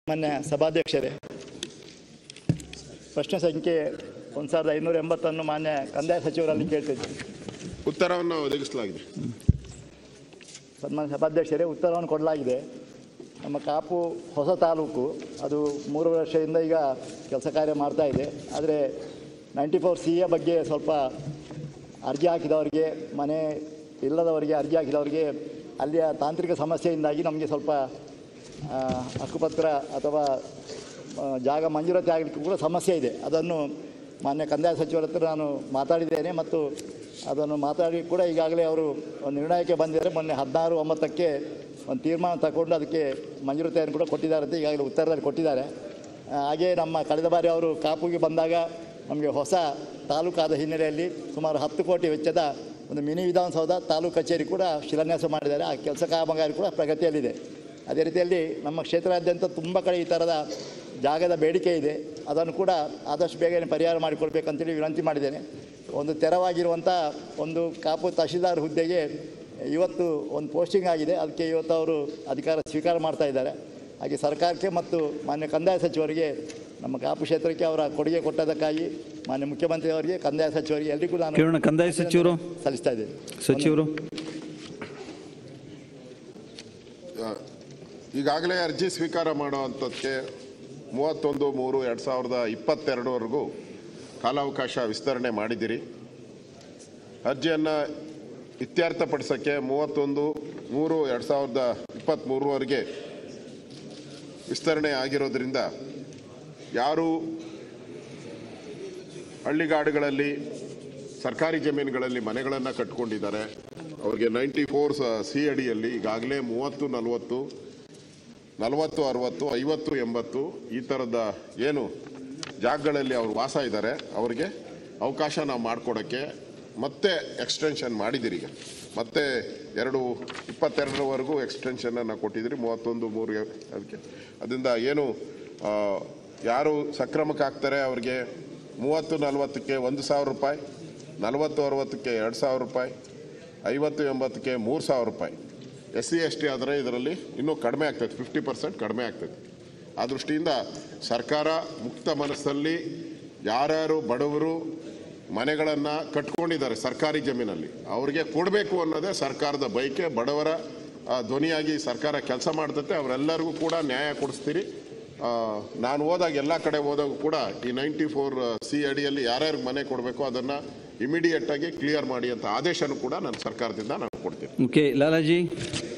ಮಾನ್ಯ ಸಭಾಧ್ಯಕ್ಷರೇ ಪ್ರಶ್ನೆ ಸಂಖ್ಯೆ ಒಂದು ಸಾವಿರದ ಐನೂರ ಎಂಬತ್ತನ್ನು ಮಾನ್ಯ ಕಂದಾಯ ಸಚಿವರಲ್ಲಿ ಕೇಳ್ತಿದ್ದೆ ಉತ್ತರವನ್ನು ಒದಗಿಸಲಾಗಿದೆ ಸನ್ಮಾನ್ಯ ಸಭಾಧ್ಯಕ್ಷರೇ ಉತ್ತರವನ್ನು ಕೊಡಲಾಗಿದೆ ನಮ್ಮ ಕಾಪು ಹೊಸ ತಾಲೂಕು ಅದು ಮೂರು ವರ್ಷದಿಂದ ಈಗ ಕೆಲಸ ಕಾರ್ಯ ಮಾಡ್ತಾ ಇದೆ ಆದರೆ ನೈಂಟಿ ಫೋರ್ ಸಿ ಎ ಬಗ್ಗೆ ಸ್ವಲ್ಪ ಅರ್ಜಿ ಹಾಕಿದವರಿಗೆ ಮನೆ ಇಲ್ಲದವರಿಗೆ ಅರ್ಜಿ ಹಾಕಿದವರಿಗೆ ಅಲ್ಲಿಯ ತಾಂತ್ರಿಕ ಸಮಸ್ಯೆಯಿಂದಾಗಿ ನಮಗೆ ಸ್ವಲ್ಪ ಆ, ಹಕ್ಕುಪತ್ರ ಅಥವಾ ಆ, ಜಾಗ ಮಂಜೂರಾತಿ ಆಗಲಿಕ್ಕೆ ಕೂಡ ಸಮಸ್ಯೆ ಇದೆ ಅದನ್ನು ಮಾನ್ಯ ಕಂದಾಯ ಸಚಿವರ ಹತ್ರ ನಾನು ಮಾತಾಡಿದ್ದೇನೆ ಮತ್ತು ಅದನ್ನು ಮಾತಾಡಿ ಕೂಡ ಈಗಾಗಲೇ ಅವರು ಒಂದು ನಿರ್ಣಯಕ್ಕೆ ಬಂದಿದ್ದಾರೆ ಮೊನ್ನೆ ಹದಿನಾರು ಒಂಬತ್ತಕ್ಕೆ ಒಂದು ತೀರ್ಮಾನ ತಗೊಂಡು ಅದಕ್ಕೆ ಮಂಜೂರಾತಿಯನ್ನು ಕೂಡ ಕೊಟ್ಟಿದ್ದಾರೆ ಅಂತ ಈಗಾಗಲೇ ಉತ್ತರದಲ್ಲಿ ಕೊಟ್ಟಿದ್ದಾರೆ ಆ, ಹಾಗೆ ನಮ್ಮ ಕಳೆದ ಬಾರಿ ಅವರು ಕಾಪುಗೆ ಬಂದಾಗ ನಮಗೆ ಹೊಸ ತಾಲೂಕಾದ ಹಿನ್ನೆಲೆಯಲ್ಲಿ ಸುಮಾರು ಹತ್ತು ಕೋಟಿ ವೆಚ್ಚದ ಒಂದು ಮಿನಿ ವಿಧಾನಸೌಧ ತಾಲೂಕು ಕಚೇರಿ ಕೂಡ ಶಿಲಾನ್ಯಾಸ ಮಾಡಿದ್ದಾರೆ ಆ ಕೆಲಸ ಕಾಮಗಾರಿ ಕೂಡ ಪ್ರಗತಿಯಲ್ಲಿದೆ ಅದೇ ರೀತಿಯಲ್ಲಿ ನಮ್ಮ ಕ್ಷೇತ್ರಾದ್ಯಂತ ತುಂಬ ಕಡೆ ಈ ಥರದ ಜಾಗದ ಬೇಡಿಕೆ ಇದೆ ಅದನ್ನು ಕೂಡ ಆದಷ್ಟು ಬೇಗನೆ ಪರಿಹಾರ ಮಾಡಿಕೊಡ್ಬೇಕಂತೇಳಿ ವಿನಂತಿ ಮಾಡಿದ್ದೇನೆ ಒಂದು ತೆರವಾಗಿರುವಂಥ ಒಂದು ಕಾಪು ತಹಶೀಲ್ದಾರ್ ಹುದ್ದೆಗೆ ಇವತ್ತು ಒಂದು ಪೋಸ್ಟಿಂಗ್ ಆಗಿದೆ ಅದಕ್ಕೆ ಇವತ್ತು ಅವರು ಅಧಿಕಾರ ಸ್ವೀಕಾರ ಮಾಡ್ತಾ ಇದ್ದಾರೆ ಹಾಗೆ ಸರ್ಕಾರಕ್ಕೆ ಮತ್ತು ಮಾನ್ಯ ಕಂದಾಯ ಸಚಿವರಿಗೆ ನಮ್ಮ ಕಾಪು ಕ್ಷೇತ್ರಕ್ಕೆ ಅವರ ಕೊಡುಗೆ ಕೊಟ್ಟದಕ್ಕಾಗಿ ಮಾನ್ಯ ಮುಖ್ಯಮಂತ್ರಿ ಅವರಿಗೆ ಕಂದಾಯ ಸಚಿವರಿಗೆ ಎಲ್ರಿಗೂ ನಾನು ಕೇಳೋಣ ಕಂದಾಯ ಸಚಿವರು ಸಲ್ಲಿಸ್ತಾ ಇದ್ದೇನೆ ಸಚಿವರು ಈಗಾಗಲೇ ಅರ್ಜಿ ಸ್ವೀಕಾರ ಮಾಡುವಂಥದ್ದಕ್ಕೆ ಮೂವತ್ತೊಂದು ಮೂರು ಎರಡು ಸಾವಿರದ ಇಪ್ಪತ್ತೆರಡವರೆಗೂ ಕಾಲಾವಕಾಶ ವಿಸ್ತರಣೆ ಮಾಡಿದ್ದೀರಿ ಅರ್ಜಿಯನ್ನು ಇತ್ಯರ್ಥಪಡಿಸೋಕ್ಕೆ ಮೂವತ್ತೊಂದು ಮೂರು ಎರಡು ಸಾವಿರದ ಇಪ್ಪತ್ತ್ಮೂರವರೆಗೆ ವಿಸ್ತರಣೆ ಆಗಿರೋದ್ರಿಂದ ಯಾರು ಹಳ್ಳಿಗಾಡುಗಳಲ್ಲಿ ಸರ್ಕಾರಿ ಜಮೀನುಗಳಲ್ಲಿ ಮನೆಗಳನ್ನು ಕಟ್ಕೊಂಡಿದ್ದಾರೆ ಅವ್ರಿಗೆ ನೈಂಟಿ ಫೋರ್ ಸಿ ಅಡಿಯಲ್ಲಿ ಈಗಾಗಲೇ ಮೂವತ್ತು ನಲವತ್ತು ನಲವತ್ತು ಅರವತ್ತು ಐವತ್ತು ಎಂಬತ್ತು ಈ ಥರದ ಏನು ಜಾಗಗಳಲ್ಲಿ ಅವರು ವಾಸ ಇದ್ದಾರೆ ಅವರಿಗೆ ಅವಕಾಶ ನಾವು ಮಾಡಿಕೊಡೋಕ್ಕೆ ಮತ್ತೆ ಎಕ್ಸ್ಟೆನ್ಷನ್ ಮಾಡಿದ್ದೀರಿ ಈಗ ಮತ್ತೆ ಎರಡು ಇಪ್ಪತ್ತೆರಡರವರೆಗೂ ಎಕ್ಸ್ಟೆನ್ಷನನ್ನು ಕೊಟ್ಟಿದ್ದೀರಿ ಮೂವತ್ತೊಂದು ಮೂರು ಎ- ಅದಕ್ಕೆ ಅದರಿಂದ ಏನು ಆ, ಯಾರು ಸಕ್ರಮಕ್ಕೆ ಹಾಕ್ತಾರೆ ಅವ್ರಿಗೆ ಮೂವತ್ತು ನಲವತ್ತಕ್ಕೆ ಒಂದು ಸಾವಿರ ರೂಪಾಯಿ ನಲವತ್ತು ಅರವತ್ತಕ್ಕೆ ಎರಡು ಸಾವಿರ ರೂಪಾಯಿ ಐವತ್ತು ಎಂಬತ್ತಕ್ಕೆ ಮೂರು ಸಾವಿರ ರೂಪಾಯಿ ಎಸ್ ಸಿ ಎಸ್ ಟಿ ಆದರೆ ಇದರಲ್ಲಿ ಇನ್ನೂ ಕಡಿಮೆ ಆಗ್ತದೆ ಫಿಫ್ಟಿ ಪರ್ಸೆಂಟ್ ಕಡಿಮೆ ಆಗ್ತದೆ ಆ ದೃಷ್ಟಿಯಿಂದ ಸರ್ಕಾರ ಮುಕ್ತ ಮನಸ್ಸಲ್ಲಿ ಯಾರ್ಯಾರು ಬಡವರು ಮನೆಗಳನ್ನು ಕಟ್ಕೊಂಡಿದ್ದಾರೆ ಸರ್ಕಾರಿ ಜಮೀನಲ್ಲಿ ಅವ್ರಿಗೆ ಕೊಡಬೇಕು ಅನ್ನೋದೇ ಸರ್ಕಾರದ ಬೈಕೆ ಬಡವರ ಆ, ಧ್ವನಿಯಾಗಿ ಸರ್ಕಾರ ಕೆಲಸ ಮಾಡ್ತತೆ ಅವರೆಲ್ಲರಿಗೂ ಕೂಡ ನ್ಯಾಯ ಕೊಡಿಸ್ತೀರಿ ಆ, ನಾನು ಹೋದಾಗ ಎಲ್ಲ ಕಡೆ ಹೋದಾಗ ಕೂಡ ಈ ನೈಂಟಿ ಫೋರ್ ಸಿ ಅಡಿಯಲ್ಲಿ ಯಾರ್ಯಾರಿಗೆ ಮನೆ ಕೊಡಬೇಕು ಅದನ್ನು ಇಮಿಡಿಯೇಟ್ ಆಗಿ ಕ್ಲಿಯರ್ ಮಾಡಿ ಅಂತ ಆದೇಶನೂ ಕೂಡ ನಾನು ಸರ್ಕಾರದಿಂದ ನಾನು ಕೊಡ್ತೀನಿ ಓಕೆ ಲಾಲಾಜಿ